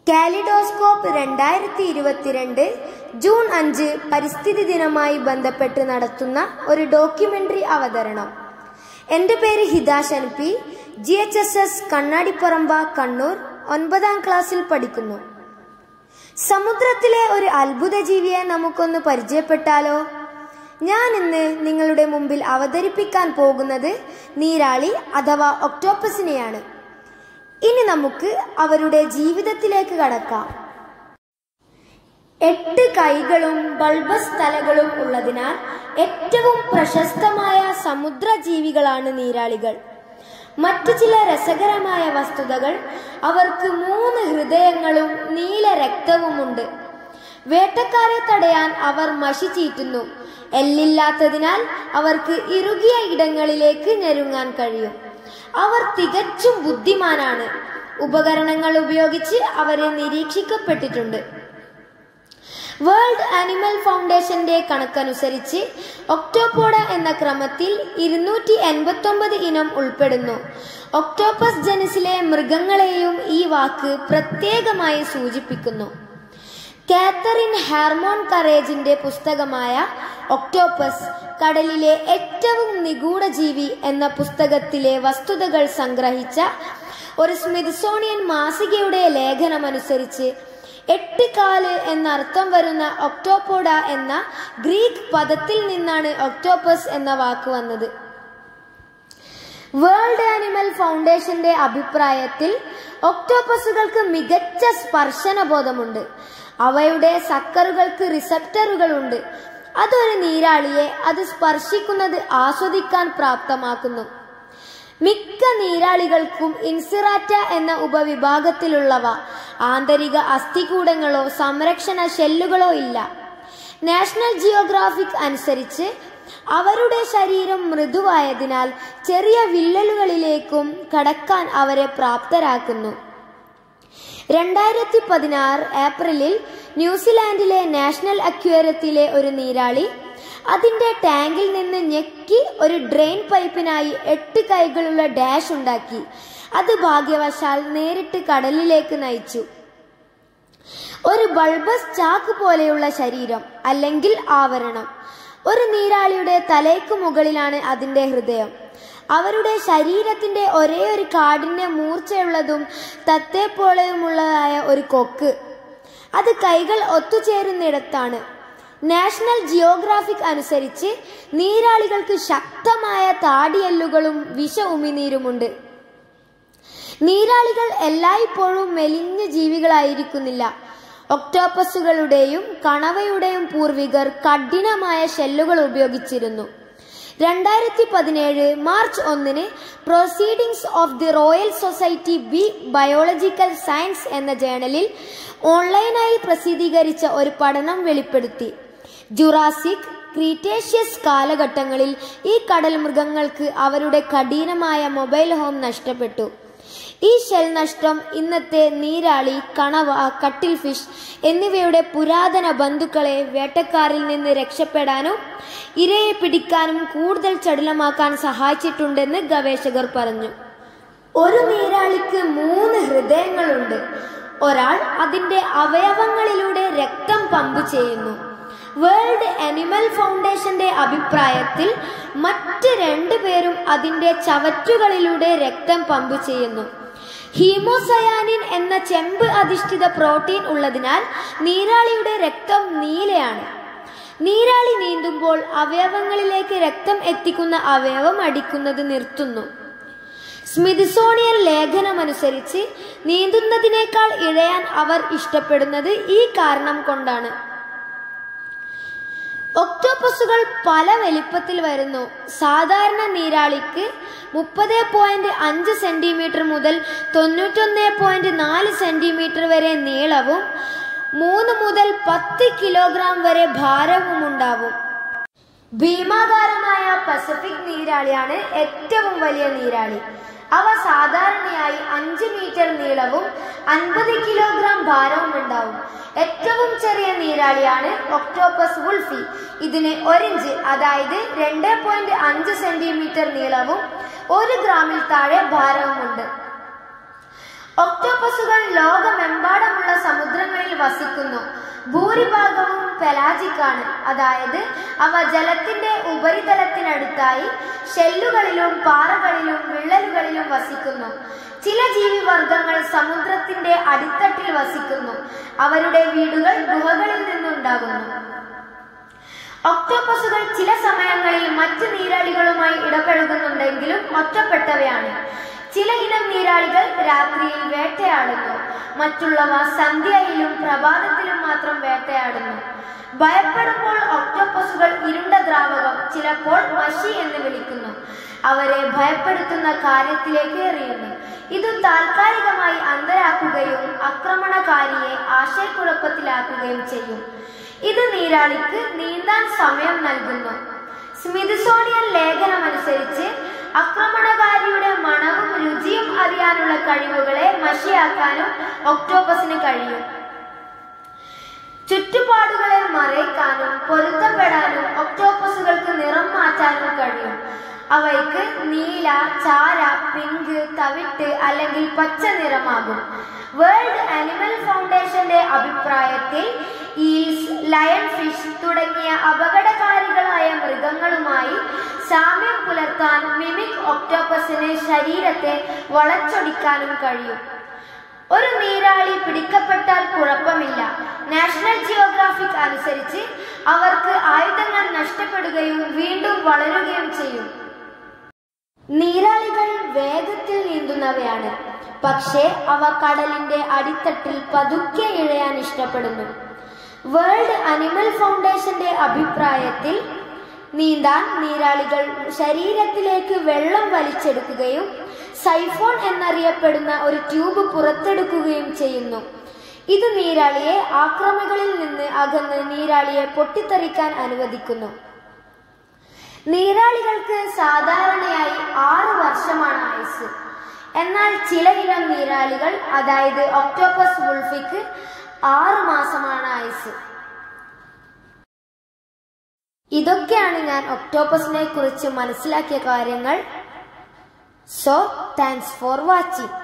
kaleidoscope രണ്ടായിരത്തി ഇരുപത്തിരണ്ട് June അഞ്ച് പരിസ്ഥിതി ദിനമായി ബന്ധപ്പെട്ട് നടത്തുന്ന ഒരു ഡോക്യുമെന്ററി അവതരണം എൻ്റെ പേര് Hithashan P G H S S Kannadiparamba Kannur ഒൻപതാം ക്ലാസ്സിൽ പഠിക്കുന്നു സമുദ്രത്തിലെ ഒരു അത്ഭുത ജീവിയെ നമുക്കൊന്ന് പരിചയപ്പെട്ടാലോ ഞാൻ ഇന്ന് നിങ്ങളുടെ മുമ്പിൽ അവതരിപ്പിക്കാൻ പോകുന്നത് നീരാളി അഥവാ ഒക്ടോപ്പസിനെയാണ് ഇനി നമുക്ക് അവരുടെ ജീവിതത്തിലേക്ക് കടക്കാം എട്ട് കൈകളും ബൾബസ് തലകളും ഉള്ളതിനാൽ ഏറ്റവും പ്രശസ്തമായ സമുദ്രജീവികളാണ് നീരാളികൾ മറ്റു ചില രസകരമായ വസ്തുതകൾ അവർക്ക് മൂന്ന് ഹൃദയങ്ങളും നീല രക്തവുമുണ്ട് വേട്ടക്കാരെ തടയാൻ അവർ മഷി ചീറ്റുന്നു എല്ലില്ലാത്തതിനാൽ അവർക്ക് ഇറുകിയ ഇടങ്ങളിലേക്ക് ഞെരുങ്ങാൻ കഴിയും അവർ തികച്ചും ബുദ്ധിമാനാണ് ഉപകരണങ്ങൾ ഉപയോഗിച്ച് അവരെ നിരീക്ഷിക്കപ്പെട്ടിട്ടുണ്ട് വേൾഡ് ആനിമൽ ഫൗണ്ടേഷന്റെ കണക്കനുസരിച്ച് ഒക്ടോപോഡ എന്ന ക്രമത്തിൽ ഇരുന്നൂറ്റി എൺപത്തൊമ്പത് ഇനം ഉൾപ്പെടുന്നു ഒക്ടോപ്പസ് ജനസിലെ മൃഗങ്ങളെയും ഈ വാക്ക് പ്രത്യേകമായി സൂചിപ്പിക്കുന്നു കാത്തറിൻ ഹാർമോൺ കറേജിന്റെ പുസ്തകമായ ഒക്ടോപ്പസ് കടലിലെ ഏറ്റവും നിഗൂഢ ജീവി എന്ന പുസ്തകത്തിലെ വസ്തുതകൾ സംഗ്രഹിച്ച ഒരു സ്മിത്സോണിയൻ മാസികയുടെ ലേഖനമനുസരിച്ച് എട്ട് കാല് എന്നർത്ഥം വരുന്ന ഒക്ടോപോഡ എന്ന ഗ്രീക്ക് പദത്തിൽ നിന്നാണ് ഒക്ടോപ്പസ് എന്ന വാക്ക് വന്നത് വേൾഡ് ആനിമൽ ഫൗണ്ടേഷന്റെ അഭിപ്രായത്തിൽ ഒക്ടോപ്പസുകൾക്ക് മികച്ച സ്പർശനബോധമുണ്ട് അവയുടെ സക്കറുകൾക്ക് റിസപ്റ്ററുകളുണ്ട് അതൊരു നീരാളിയെ അത് സ്പർശിക്കുന്നത് ആസ്വദിക്കാൻ പ്രാപ്തമാക്കുന്നു മിക്ക നീരാളികൾക്കും ഇൻസിറാറ്റ എന്ന ഉപവിഭാഗത്തിലുള്ളവ ആന്തരിക അസ്ഥികൂടങ്ങളോ സംരക്ഷണ ഷെല്ലുകളോ ഇല്ല നാഷണൽ ജിയോഗ്രാഫിക് അനുസരിച്ച് അവരുടെ ശരീരം മൃദുവായതിനാൽ ചെറിയ വിള്ളലുകളിലേക്കും കടക്കാൻ അവരെ പ്രാപ്തരാക്കുന്നു രണ്ടായിരത്തി പതിനാറ് ഏപ്രിലിൽ ന്യൂസിലാൻഡിലെ നാഷണൽ അക്വേറിയത്തിലെ ഒരു നീരാളി അതിന്റെ ടാങ്കിൽ നിന്ന് ഞെക്കി ഒരു ഡ്രെയിൻ പൈപ്പിനായി എട്ട് കൈകളുള്ള ഡാഷ് ഉണ്ടാക്കി അത് ഭാഗ്യവശാൽ നേരിട്ട് കടലിലേക്ക് നയിച്ചു ഒരു ബൾബസ് ചാക്ക് പോലെയുള്ള ശരീരം അല്ലെങ്കിൽ ആവരണം ഒരു നീരാളിയുടെ തലയ്ക്ക് മുകളിലാണ് അതിന്റെ ഹൃദയം അവരുടെ ശരീരത്തിന്റെ ഒരേ ഒരു കാടിന്റെ മൂർച്ചയുള്ളതും തത്തേപ്പോലെയുമുള്ളതായ ഒരു കൊക്ക് അത് കൈകൾ ഒത്തുചേരുന്നിടത്താണ് നാഷണൽ ജിയോഗ്രാഫിക് അനുസരിച്ച് നീരാളികൾക്ക് ശക്തമായ താടിയെല്ലുകളും വിഷ ഉമിനീരുമുണ്ട് നീരാളികൾ എല്ലായ്പ്പോഴും മെലിഞ്ഞ ജീവികളായിരിക്കുന്നില്ല ഒക്ടോപ്പസുകളുടെയും കണവയുടെയും പൂർവികർ കഠിനമായ ഷെല്ലുകൾ ഉപയോഗിച്ചിരുന്നു രണ്ടായിരത്തി പതിനേഴ് മാർച്ച് ഒന്നിന് proceedings of the royal society B biological science എന്ന ജേണലിൽ ഓൺലൈനായി പ്രസിദ്ധീകരിച്ച ഒരു പഠനം വെളിപ്പെടുത്തി ജുറാസിക് ക്രീറ്റേഷ്യസ് കാലഘട്ടങ്ങളിൽ ഈ കടൽ മൃഗങ്ങൾക്ക് അവരുടെ കഠിനമായ മൊബൈൽ ഹോം നഷ്ടപ്പെട്ടു ഈ ഷെൽ നഷ്ടം ഇന്നത്തെ നീരാളി കണവ കട്ടിൽ ഫിഷ് എന്നിവയുടെ പുരാതന ബന്ധുക്കളെ വേട്ടക്കാരിൽ നിന്ന് രക്ഷപ്പെടാനും ഇരയെ പിടിക്കാനും കൂടുതൽ ചടുലമാക്കാൻ സഹായിച്ചിട്ടുണ്ടെന്ന് ഗവേഷകർ പറഞ്ഞു ഒരു നീരാളിക്ക് മൂന്ന് ഹൃദയങ്ങളുണ്ട് ഒരാൾ അതിന്റെ അവയവങ്ങളിലൂടെ രക്തം പമ്പ് ചെയ്യുന്നു വേൾഡ് അനിമൽ ഫൗണ്ടേഷന്റെ അഭിപ്രായത്തിൽ മറ്റ് രണ്ടു പേരും അതിന്റെ ചവറ്റുകളിലൂടെ രക്തം പമ്പ് ചെയ്യുന്നു ഹീമോസയാനിൻ എന്ന ചെമ്പ് അധിഷ്ഠിത പ്രോട്ടീൻ ഉള്ളതിനാൽ നീരാളിയുടെ രക്തം നീലയാണ് നീരാളി നീന്തുമ്പോൾ അവയവങ്ങളിലേക്ക് രക്തം എത്തിക്കുന്ന അവയവം അടിക്കുന്നത് നിർത്തുന്നു സ്മിതിസോണിയൻ ലേഖനമനുസരിച്ച് നീന്തുന്നതിനേക്കാൾ ഇഴയാൻ അവർ ഇഷ്ടപ്പെടുന്നത് ഈ കാരണം കൊണ്ടാണ് ഒക്ടോപ്പസുകൾ പല വലിപ്പത്തിൽ വരുന്നു സാധാരണ നീരാളിക്ക് മുപ്പത് പോയിന്റ് അഞ്ച് സെന്റിമീറ്റർ മുതൽ തൊണ്ണൂറ്റൊന്ന് പോയിന്റ് നാല് സെന്റിമീറ്റർ വരെ നീളവും മൂന്ന് മുതൽ പത്ത് കിലോഗ്രാം വരെ ഭാരവും ഉണ്ടാവും ഭീമാകാരമായ പസഫിക് നീരാളിയാണ് ഏറ്റവും വലിയ നീരാളി അവ സാധാരണയായി അഞ്ച് മീറ്റർ നീളവും അൻപത് കിലോഗ്രാം ഭാരവും ഉണ്ടാവും ഏറ്റവും ചെറിയ നീരാളിയാണ് ഒക്ടോപ്പസ് വുൾഫി ഇതിന് ഒരിഞ്ച് അതായത് രണ്ട് പോയിന്റ് അഞ്ച് സെന്റിമീറ്റർ നീളവും ഒരു ഗ്രാമിൽ താഴെ ഭാരവുമുണ്ട് ഒക്ടോപ്പസുകൾ ലോകമെമ്പാടുമുള്ള സമുദ്രങ്ങളിൽ വസിക്കുന്നു ഭൂരിഭാഗവും പെലാജിക്കാണ് അതായത് അവ ജലത്തിന്റെ ഉപരിതലത്തിനടുത്തായി ഷെല്ലുകളിലും പാറകളിലും വിള്ളലുകളിലും വസിക്കുന്നു ചില ജീവിവർഗങ്ങൾ സമുദ്രത്തിന്റെ അടിത്തട്ടിൽ വസിക്കുന്നു അവരുടെ വീടുകൾ ഗുഹകളിൽ നിന്നുണ്ടാകുന്നു ഒക്ടോപ്പസുകൾ ചില സമയങ്ങളിൽ മറ്റ് നീരാളികളുമായി ഇടപഴകുന്നുണ്ടെങ്കിലും ഒറ്റപ്പെട്ടവയാണ് ചില ഇനം നീരാളികൾ രാത്രിയിൽ വേട്ടയാടുന്നു മറ്റുള്ളവ സന്ധ്യയിലും പ്രഭാതത്തിലും മാത്രം വേട്ടയാടുന്നു ഭയപ്പെടുമ്പോൾ ഒക്ടോപ്പസുകൾ ഇരുണ്ട ദ്രാവകം ചിലപ്പോൾ മഷി എന്ന് വിളിക്കുന്നു അവരെ ഭയപ്പെടുത്തുന്ന കാര്യത്തിലേക്ക് എറിയുന്നു ഇത് താൽക്കാലികമായി അന്തരാക്കുകയും ആക്രമണകാരിയെ ആശയക്കുഴപ്പത്തിലാക്കുകയും ചെയ്യും ഇത് നീരാളിക്ക് നീന്താൻ സമയം നൽകുന്നു സ്മിതിസോണിയൻ ലേഖനമനുസരിച്ച് ആക്രമണകാരിയുടെ മണവും രുചിയും അറിയാനുള്ള കഴിവുകളെ മഷിയാക്കാനും ഒക്ടോപ്പസിന് കഴിയും ചുറ്റുപാടുകളെ മറയ്ക്കാനും പൊരുത്തപ്പെടാനും ഒക്ടോപ്പസുകൾക്ക് നിറം മാറ്റാനും കഴിയും അവയ്ക്ക് നീല ചാര പിങ്ക് തവിട്ട് അല്ലെങ്കിൽ പച്ച നിറമാകും വേൾഡ് അനിമൽ ഫൗണ്ടേഷന്റെ അഭിപ്രായത്തിൽ ഈൽസ് ലയൺ ഫിഷ് തുടങ്ങിയ അപകടകാരികളായ മൃഗങ്ങളുമായി സാമ്യം പുലർത്താൻ മിമിക് ഒക്ടോപ്പസിന് ശരീരത്തെ വളച്ചൊടിക്കാനും കഴിയും ഒരു നീരാളി പിടിക്കപ്പെട്ടാൽ കുഴപ്പമില്ല നാഷണൽ ജിയോഗ്രാഫിക് അനുസരിച്ച് അവർക്ക് ആയുധങ്ങൾ നഷ്ടപ്പെടുകയും വീണ്ടും വളരുകയും ചെയ്യും നീരാളികൾ വേഗത്തിൽ നീന്തുന്നവയാണ് പക്ഷേ അവ കടലിന്റെ അടിത്തട്ടിൽ പതുക്കെ ഇഴയാൻ ഇഷ്ടപ്പെടുന്നു വേൾഡ് അനിമൽ ഫൗണ്ടേഷന്റെ അഭിപ്രായത്തിൽ നീന്താൻ നീരാളികൾ ശരീരത്തിലേക്ക് വെള്ളം വലിച്ചെടുക്കുകയും സൈഫോൺ എന്നറിയപ്പെടുന്ന ഒരു ട്യൂബ് പുറത്തെടുക്കുകയും ചെയ്യുന്നു ഇത് നീരാളിയെ ആക്രമികളിൽ നിന്ന് അകന്ന് നീരാളിയെ പൊട്ടിത്തെറിക്കാൻ അനുവദിക്കുന്നു നീരാളികൾക്ക് സാധാരണയായി ആറ് വർഷമാണ് ആയുസ് എന്നാൽ ചില ഇനം നീരാളികൾ അതായത് ഒക്ടോപ്പസ് വുൾഫിക്ക് ആറ് മാസമാണ് ആയുസ് ഇതൊക്കെയാണ് ഞാൻ ഒക്ടോപ്പസിനെ കുറിച്ച് മനസ്സിലാക്കിയ കാര്യങ്ങൾ സോ താങ്ക്സ് ഫോർ വാച്ചിങ്